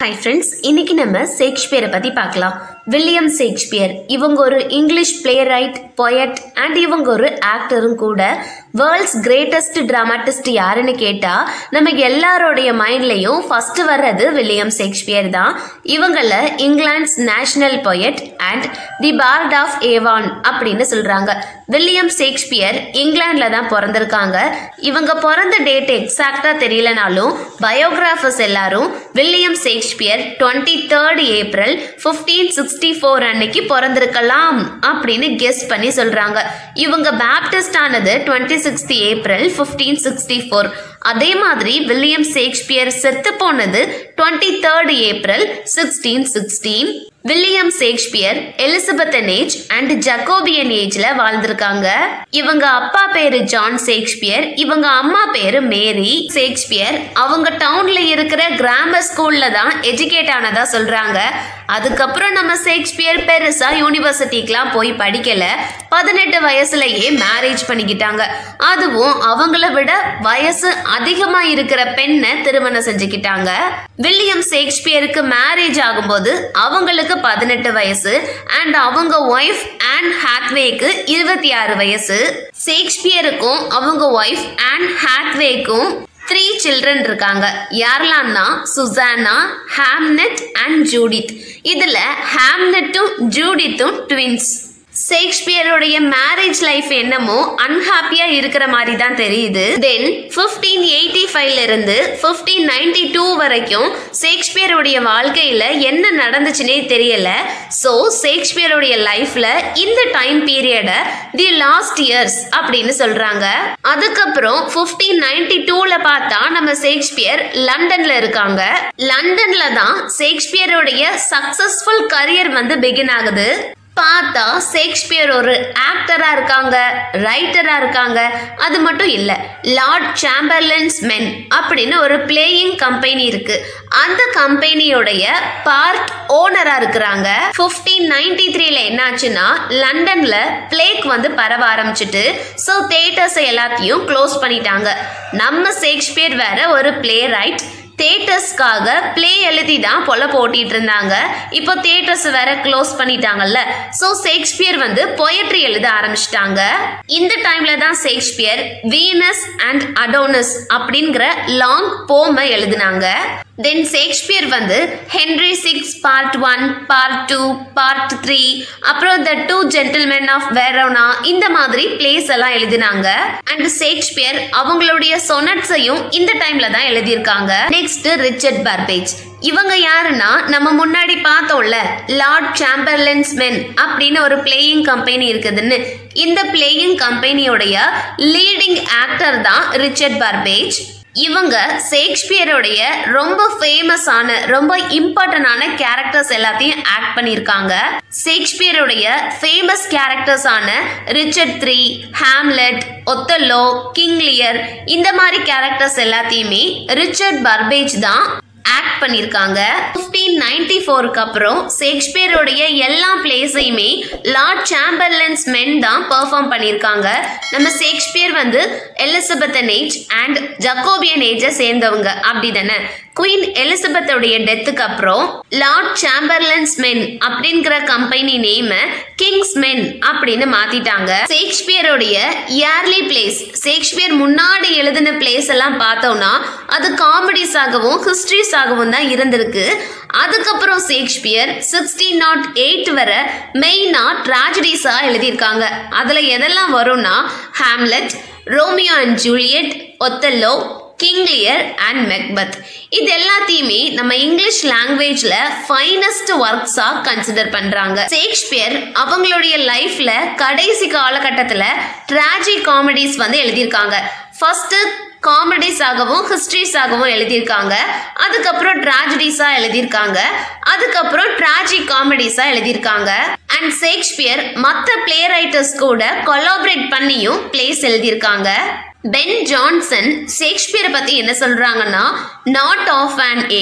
hi friends இன்னைக்கு நம்ம ஷேக்ஸ்பியரை பற்றி பார்க்கலாம் வில்லியம் ஷேக்ஸ்பியர் இவங்க ஒரு English playwright poet and இவங்க ஒரு ஆக்டரும் கூட வேர்ல்ட்ஸ் கிரேட்டஸ்ட் டிராமாட்டிஸ்ட் யாருன்னு கேட்டால் நம்ம எல்லாரோடைய மைண்ட்லையும் ஃபர்ஸ்ட் வர்றது வில்லியம் ஷேக்ஸ்பியர் தான் இவங்கள England's national poet and the bard of Avon அப்படின்னு சொல்கிறாங்க வில்லியம் ஷேக்ஸ்பியர் இங்கிலாண்டில் தான் பிறந்திருக்காங்க இவங்க பிறந்த டேட் எக்ஸாக்டாக தெரியலனாலும் பயோகிராஃபர்ஸ் எல்லாரும் William Shakespeare twenty third April fifteen sixty four அன்னைக்கு பிறந்திருக்கலாம் அப்படின்னு கெஸ் பண்ணி சொல்றாங்க இவங்க பேப்டிஸ்ட் ஆனது twenty sixth April fifteen sixty four அதே மாதிரி வில்லியம் ஷேக்ஸ்பியர் செத்து போனது twenty third April sixteen sixteen William Shakespeare Elizabethan age and Jacobean ஏஜ்ல வாழ்ந்திருக்காங்க இவங்க அப்பா பேரு ஜான் ஷேக்ஸ்பியர் இவங்க அம்மா பேரு மேரி ஷேக்ஸ்பியர் அவங்க டவுன்ல இருக்கிற கிராமர் ஸ்கூல்ல தான் எஜுகேட் ஆனதா சொல்றாங்க அதுக்கப்புறம் நம்ம ஷேக்ஸ்பியர் பெருசா யூனிவர்சிட்டிக்கெலாம் போய் படிக்கல பதினெட்டு வயசுலயே மேரேஜ் பண்ணிக்கிட்டாங்க அதுவும் அவங்கள விட வயசு அதிகமா இருக்கிற பெண்ணை திருமணம் செஞ்சுக்கிட்டாங்க வில்லியம் ஷேக்ஸ்பியருக்கு மேரேஜ் ஆகும்போது அவங்களுக்கு பதினெட்டு வயசு அண்ட் அவங்க ஒய்ஃப் அண்ட் ஹாத்வேக்கு இருபத்தி ஆறு வயசு ஷேக்ஸ்பியருக்கும் அவங்க ஒய்ஃப் அண்ட் ஹாத்வேக்கும் த்ரீ சில்ட்ரன் இருக்காங்க யாரெல்லாம்னா சுசானா ஹாம்னெட் அண்ட் ஜூடித் இதுல ஹாம்னெட்டும் ஜூடித்தும் ட்வின்ஸ் ஷேக்ஸ்பியருடைய மேரேஜ் லைஃப் என்னமோ அன்ஹாப்பியா இருக்கிற மாதிரி தான் தெரியுது தென் பிப்டீன் எயிட்டி ஃபைவ்ல இருந்து பிப்டீன் நைன்டி டூ வரைக்கும் ஷேக்ஸ்பியருடைய வாழ்க்கையில என்ன நடந்துச்சுன்னே தெரியல ஸோ ஷேக்ஸ்பியருடைய லைஃப்ல இந்த time period the lost years அப்படின்னு சொல்றாங்க அதுக்கப்புறம் பிப்டீன் நைன்டி டூல பார்த்தா நம்ம ஷேக்ஸ்பியர் லண்டன்ல இருக்காங்க லண்டன்ல தான் ஷேக்ஸ்பியருடைய சக்சஸ்ஃபுல் கரியர் வந்து பிகின் ஆகுது பார்த்தா ஷேக்ஸ்பியர் ஒரு ஆக்டரா இருக்காங்க ரைட்டரா இருக்காங்க அது மட்டும் இல்ல லார்ட் சாம்பர்லன்ஸ் மென் அப்படின்னு ஒரு பிளேயிங் கம்பெனி இருக்கு அந்த கம்பெனியோடைய பார்ட் ஓனரா இருக்கிறாங்க பிப்டீன் நைன்டி த்ரீல என்னாச்சுன்னா லண்டன்ல பிளேக் வந்து பரவ ஆரம்பிச்சிட்டு ஸோ தேட்டர்ஸ் எல்லாத்தையும் க்ளோஸ் பண்ணிட்டாங்க நம்ம ஷேக்ஸ்பியர் வேற ஒரு பிளே ரைட் தேட்டர்ஸ்க்காக பிளே எழுதி தான் பொல போட்டிட்டு இருந்தாங்க இப்போ தேட்டர்ஸ் வேற க்ளோஸ் பண்ணிட்டாங்கல்ல ஸோ ஷேக்ஸ்பியர் வந்து பொயட்ரி எழுத ஆரம்பிச்சிட்டாங்க இந்த டைம்ல தான் ஷேக்ஸ்பியர் வீனஸ் அண்ட் அடோனஸ் அப்படிங்கிற லாங் போமை எழுதினாங்க தென் ஷேக்ஸ்பியர் வந்து Henry six part one part two part three அப்புறம் the two gentlemen of Verona இந்த மாதிரி பிளேஸ் எல்லாம் எழுதினாங்க அண்ட் ஷேக்ஸ்பியர் அவங்களுடைய சொனட்ஸையும் இந்த டைம்ல தான் எழுதியிருக்காங்க நெக்ஸ்ட் ரிச்சர்ட் பர்பேஜ் இவங்க யாருன்னா நம்ம முன்னாடி பார்த்தோம்ல லார்ட் சாம்பர்லன்ஸ் மென் அப்படின்னு ஒரு பிளேயிங் கம்பெனி இருக்குதுன்னு இந்த பிளேயிங் கம்பெனியோடைய லீடிங் ஆக்டர் தான் ரிச்சர்ட் பர்பேஜ் இவங்க ஷேக்ஸ்பியருடைய ரொம்ப ஃபேமஸான ரொம்ப இம்பார்ட்டன்டான கேரக்டர்ஸ் எல்லாத்தையும் ஆக்ட் பண்ணியிருக்காங்க ஷேக்ஸ்பியருடைய ஃபேமஸ் கேரக்டர்ஸான Richard three Hamlet Othello King Lear இந்த மாதிரி கேரக்டர்ஸ் எல்லாத்தையுமே ரிச்சர்ட் பர்பேஜ் தான் ஆக்ட் பண்ணியிருக்காங்க ஃபிஃப்டீன் நைன்டி ஃபோருக்கு அப்புறம் ஷேக்ஸ்பியருடைய எல்லா பிளேஸையுமே லார்ட் சாம்பர்லன்ஸ் மென் தான் பெர்ஃபார்ம் பண்ணியிருக்காங்க நம்ம ஷேக்ஸ்பியர் வந்து எலிசபெத்தன் ஏஜ் அண்ட் ஜக்கோபியன் ஏஜை சேர்ந்தவங்க அப்படி தானே குயின் எலிசபெத்தோடைய டெத்துக்கு அப்புறம் லார்ட் சாம்பர்லன்ஸ் மென் அப்படிங்கிற கம்பெனி நேம கிங்ஸ் மென் அப்படின்னு மாத்திட்டாங்க ஷேக்ஸ்பியருடைய இயர்லி பிளேஸ் ஷேக்ஸ்பியர் முன்னாடி எழுதின பிளேஸ் எல்லாம் பார்த்தோம்னா அது காமெடிஸாகவும் ஹிஸ்டரிஸாகவும் தான் இருந்திருக்கு அதுக்கப்புறம் ஷேக்ஸ்பியர் சிக்ஸ்டீன் நாட் எயிட் வரை மெயினாக ட்ராஜடிஸாக எழுதியிருக்காங்க அதில் எதெல்லாம் வரும்னா Hamlet Romeo and Juliet Othello King Lear and Macbeth இது எல்லாத்தையுமே நம்ம இங்கிலீஷ் லாங்குவேஜ்ல ஃபைனஸ்ட் ஒர்க்ஸா கன்சிடர் பண்றாங்க ஷேக்ஸ்பியர் அவங்களுடைய லைஃப்ல கடைசி காலகட்டத்தில் ட்ராஜி காமெடிஸ் வந்து எழுதியிருக்காங்க ஃபர்ஸ்ட் காமெடிஸாகவும் ஹிஸ்ட்ரிஸாகவும் எழுதியிருக்காங்க அதுக்கப்புறம் ட்ராஜடிஸாக எழுதியிருக்காங்க அதுக்கப்புறம் ட்ராஜி காமெடிஸாக எழுதியிருக்காங்க அண்ட் ஷேக்ஸ்பியர் மற்ற பிளே ரைட்டர்ஸ் கூட கொலாபரேட் பண்ணியும் பிளேஸ் எழுதியிருக்காங்க பென் ஜான்சன் ஷேக்ஸ்பியரை பற்றி என்ன சொல்கிறாங்கன்னா not of an age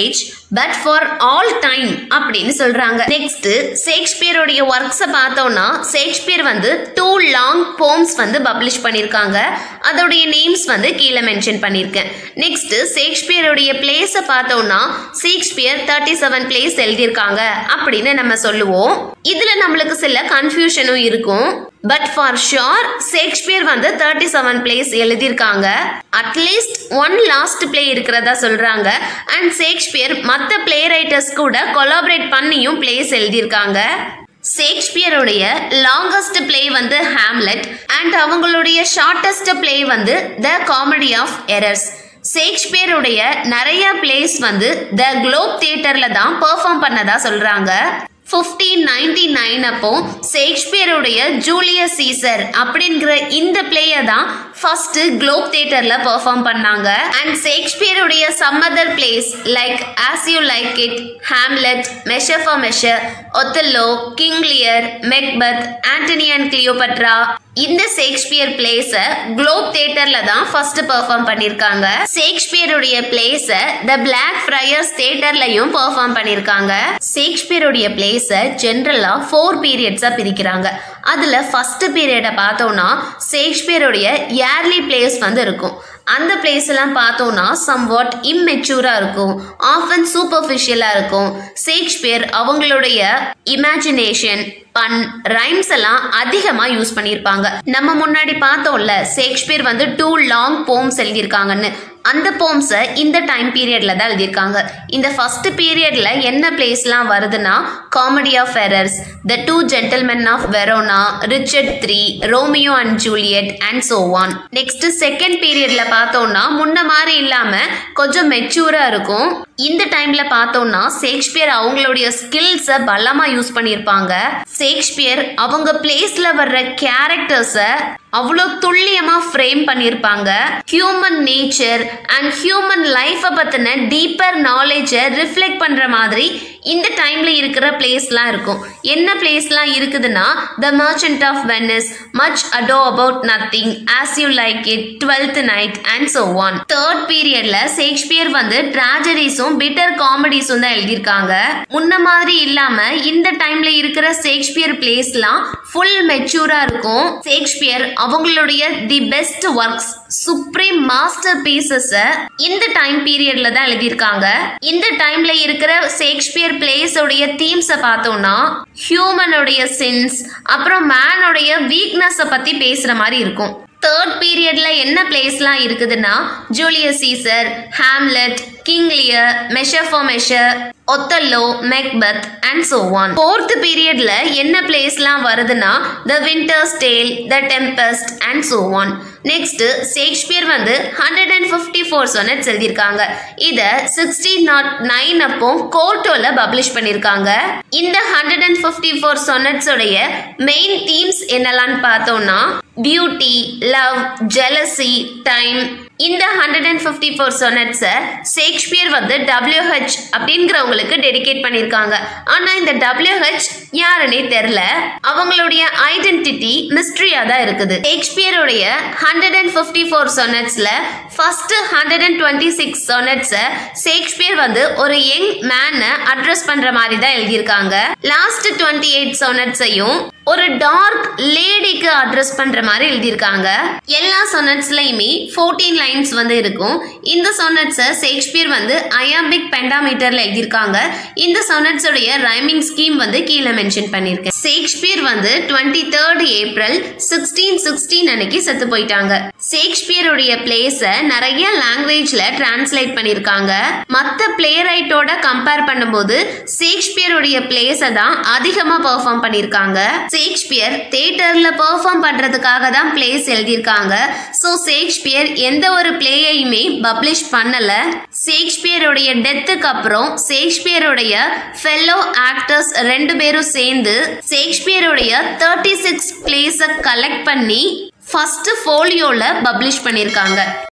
but for all time அப்படின்னு சொல்றாங்க நெக்ஸ்ட் ஷேக்ஸ்பியருடைய ஒர்க்ஸை பார்த்தோம்னா ஷேக்ஸ்பியர் வந்து டூ லாங் போம்ஸ் வந்து பப்ளிஷ் பண்ணியிருக்காங்க அதோடைய நேம்ஸ் வந்து கீழே மென்ஷன் பண்ணியிருக்கேன் நெக்ஸ்ட் ஷேக்ஸ்பியருடைய பிளேஸை பார்த்தோம்னா ஷேக்ஸ்பியர் தேர்ட்டி செவன் பிளேஸ் எழுதியிருக்காங்க அப்படின்னு நம்ம சொல்லுவோம் இதுல நம்மளுக்கு சில கன்ஃபியூஷனும் இருக்கும் பட் ஃபார் ஷோர் ஷேக்ஸ்பியர் வந்து தேர்ட்டி செவன் பிளேஸ் எழுதியிருக்காங்க அட்லீஸ்ட் ஒன் லாஸ்ட் பிளே இருக்கிறதா சொல்றாங்க அண்ட் ஷேக்ஸ்பியர் மற்ற பிளே ரைட்டர்ஸ் கூட கொலாபரேட் பண்ணியும் பிளேஸ் எழுதியிருக்காங்க ஷேக்ஸ்பியருடைய லாங்கஸ்ட் பிளே வந்து ஹாம்லெட் அண்ட் அவங்களுடைய ஷார்ட்டஸ்ட் பிளே வந்து த காமெடி ஆஃப் எரர்ஸ் ஷேக்ஸ்பியருடைய நிறைய பிளேஸ் வந்து த குளோப் தியேட்டர்ல தான் பெர்ஃபார்ம் பண்ணதா சொல்றாங்க ஃபிஃப்டீன் நைன்டி நைன் அப்போ ஷேக்ஸ்பியருடைய ஜூலியஸ் சீசர் அப்படிங்கிற இந்த பிளேயை தான் ஃபர்ஸ்ட் குளோப் தியேட்டர்ல பெர்ஃபார்ம் பண்ணாங்க அண்ட் ஷேக்ஸ்பியருடைய some other plays like as you like it Hamlet measure for measure Othello King Lear Macbeth Antony and Cleopatra இந்த ஷேக்ஸ்பியர் பிளேஸ குளோப் தியேட்டர்ல தான் ஃபர்ஸ்ட் பெர்ஃபார்ம் பண்ணிருக்காங்க ஷேக்ஸ்பியருடைய பிளேஸ த பிளாக் ஃப்ரையர்ஸ் தியேட்டர்லயும் perform பண்ணிருக்காங்க ஷேக்ஸ்பியருடைய பிளேஸ ஜென்ரலா ஃபோர் பீரியட்ஸா பிரிக்கிறாங்க அதுல ஃபர்ஸ்ட் பீரியடை பார்த்தோம்னா ஷேக்ஸ்பியருடைய இயர்லி பிளேஸ் வந்து இருக்கும் அந்த பிளேஸ் எல்லாம் பார்த்தோம்னா சம் வாட் இம்மெச்சூரா இருக்கும் ஆஃபன் சூப்பர்ஃபிஷியலா இருக்கும் ஷேக்ஸ்பியர் அவங்களுடைய இமேஜினேஷன் பன் ரைம்ஸ் எல்லாம் அதிகமா யூஸ் பண்ணியிருப்பாங்க நம்ம முன்னாடி பார்த்தோம்ல ஷேக்ஸ்பியர் வந்து டூ லாங் போம்ஸ் எழுதியிருக்காங்கன்னு அந்த போம்ஸை இந்த டைம் பீரியட்ல தான் எழுதியிருக்காங்க இந்த ஃபர்ஸ்ட் பீரியட்ல என்ன பிளேஸ்லாம் வருதுன்னா comedy of errors the two gentlemen of Verona Richard three Romeo and Juliet and so on next second பீரியட்ல பார்த்தோம்னா முன்ன மாதிரி இல்லாம கொஞ்சம் மெச்சூரா இருக்கும் இந்த டைம்ல பார்த்தோம்னா ஷேக்ஸ்பியர் அவங்களுடைய ஸ்கில்ஸை பலமா யூஸ் பண்ணியிருப்பாங்க ஷேக்ஸ்பியர் அவங்க பிளேஸ்ல வர்ற கேரக்டர்ஸை அவ்வளோ துல்லியமா ஃப்ரேம் பண்ணியிருப்பாங்க ஹியூமன் நேச்சர் அண்ட் ஹியூமன் லைஃப்பை பத்தின டீப்பர் நாலேஜை ரிஃப்ளெக்ட் பண்ற மாதிரி இந்த டைம்ல இருக்கிற பிளேஸ்லாம் இருக்கும் என்ன பிளேஸ்லாம் இருக்குதுன்னா the merchant of Venice much ado about nothing as you like it twelfth night and so on third பீரியட்ல ஷேக்ஸ்பியர் வந்து ட்ராஜடிஸும் பிட்டர் காமெடிஸும் தான் எழுதியிருக்காங்க முன்ன மாதிரி இல்லாம இந்த டைம்ல இருக்கிற ஷேக்ஸ்பியர் பிளேஸ்லாம் ஃபுல் மெச்சூரா இருக்கும் ஷேக்ஸ்பியர் அவங்களுடைய the best works supreme masterpieces இந்த டைம் பீரியட்ல தான் எழுதியிருக்காங்க இந்த டைம்ல இருக்கிற ஷேக்ஸ்பியர் பிளேஸ் உடைய தீம்ஸை பார்த்தோம்னா ஹியூமனுடைய சின்ஸ் அப்புறம் மேனுடைய வீக்னஸை பத்தி பேசுற மாதிரி இருக்கும் தேர்ட் பீரியட்ல என்ன பிளேஸ்லாம் இருக்குதுன்னா Julius Caesar Hamlet King Lear measure for measure Othello Macbeth and so on fourth பீரியட்ல என்ன பிளேஸ்லாம் வருதுன்னா the winter's tale the tempest and so on next Shakespeare வந்து hundred and fifty four sonnets எழுதியிருக்காங்க இதை சிக்ஸ்டீன் நாட் நைன் அப்போ கோர்ட்டோல publish பண்ணியிருக்காங்க இந்த ஹண்ட்ரட் அண்ட் ஃபிஃப்டி ஃபோர் சொனட்ஸோடைய மெயின் தீம்ஸ் என்னெல்லாம் பார்த்தோம்னா பியூட்டி லவ் ஜெலசி டைம் இந்த ஹண்ட்ரட் அண்ட் ஃபிஃப்டி ஃபோர் சொனட்ஸை ஷேக்ஸ்பியர் வந்து டபிள்யூஹெச் அப்படிங்கிறவங்களுக்கு டெடிகேட் பண்ணியிருக்காங்க ஆனால் இந்த டபிள்யூஹெச் யாருன்னே தெரில அவங்களுடைய ஐடென்டிட்டி மிஸ்ட்ரியாக தான் இருக்குது ஷேக்ஸ்பியருடைய ஹண்ட்ரட் அண்ட் ஃபிஃப்டி ஃபோர் சொனட்ஸில் first hundred and twenty six சொனட்ஸை ஷேக்ஸ்பியர் வந்து ஒரு யங் மேனை அட்ரஸ் பண்ணுற மாதிரி தான் எழுதியிருக்காங்க லாஸ்ட் டுவெண்ட்டி எயிட் சொனட்ஸையும் ஒரு டார்க் லேடிக்கு அட்ரஸ் பண்ற மாதிரி எழுதியிருக்காங்க எல்லா சொனட்ஸ்லயுமே ஃபோர்டீன் லைன்ஸ் வந்து இருக்கும் இந்த சொனட்ஸை ஷேக்ஸ்பியர் வந்து அயாம்பிக் பெண்டாமீட்டர்ல எழுதியிருக்காங்க இந்த சொனட்ஸோடைய ரைமிங் ஸ்கீம் வந்து கீழே மென்ஷன் பண்ணியிருக்கேன் ஷேக்ஸ்பியர் வந்து twenty third April sixteen sixteen அன்னைக்கு செத்து போயிட்டாங்க ஷேக்ஸ்பியருடைய பிளேஸை நிறைய லாங்குவேஜ்ல டிரான்ஸ்லேட் பண்ணியிருக்காங்க மற்ற பிளே ரைட்டோட கம்பேர் பண்ணும்போது ஷேக்ஸ்பியருடைய பிளேஸை தான் அதிகமா பெர்ஃபார்ம் பண்ணியிருக்காங்க ஷேக்ஸ்பியர் தியேட்டர்ல பெர்ஃபார்ம் பண்றதுக்காக தான் பிளேஸ் எழுதியிருக்காங்க ஸோ ஷேக்ஸ்பியர் எந்த ஒரு பிளேயையுமே பப்ளிஷ் பண்ணல ஷேக்ஸ்பியருடைய டெத்துக்கு அப்புறம் ஷேக்ஸ்பியருடைய ஃபெல்லோ ஆக்டர்ஸ் ரெண்டு பேரும் சேர்ந்து ஷேக்ஸ்பியருடைய தேர்ட்டி சிக்ஸ் பிளேஸை கலெக்ட் பண்ணி ஃபர்ஸ்ட் ஃபோலியோல பப்ளிஷ் பண்ணியிருக்காங்க